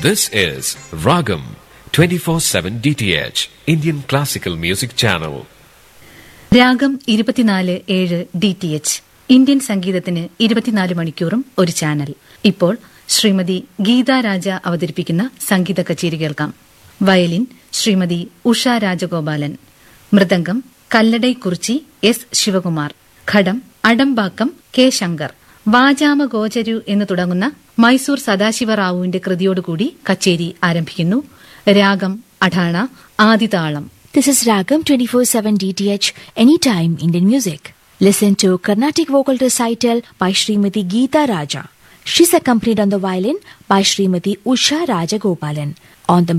This is Ragam 24/7 DTH Indian Classical Music Channel. രാഗം ഇരുപത്തിനാല് ഏഴ് ഡി ടി എച്ച് ഇന്ത്യൻ സംഗീതത്തിന് ഇരുപത്തിനാല് മണിക്കൂറും ഒരു ചാനൽ ഇപ്പോൾ ശ്രീമതി ഗീത രാജ അവതരിപ്പിക്കുന്ന സംഗീത കച്ചേരി കേൾക്കാം വയലിൻ ശ്രീമതി ഉഷ രാജഗോപാലൻ മൃദംഗം കല്ലടൈ കുറിച്ചി എസ് ശിവകുമാർ ഘടം അടംബാക്കം കെ ശങ്കർ വാചാമ ഗോചരു എന്ന് തുടങ്ങുന്ന മൈസൂർ സദാശിവറാവുവിന്റെ കൃതിയോടുകൂടി കച്ചേരി ആരംഭിക്കുന്നു രാഗം Atana ആദിതാളം This is Ragam 24/7 DTH Anytime Indian Music. Listen to Carnatic vocal recital by Srimati Geeta Raja. She's accompanied on the violin by Srimati Usha Rajagopalan. On the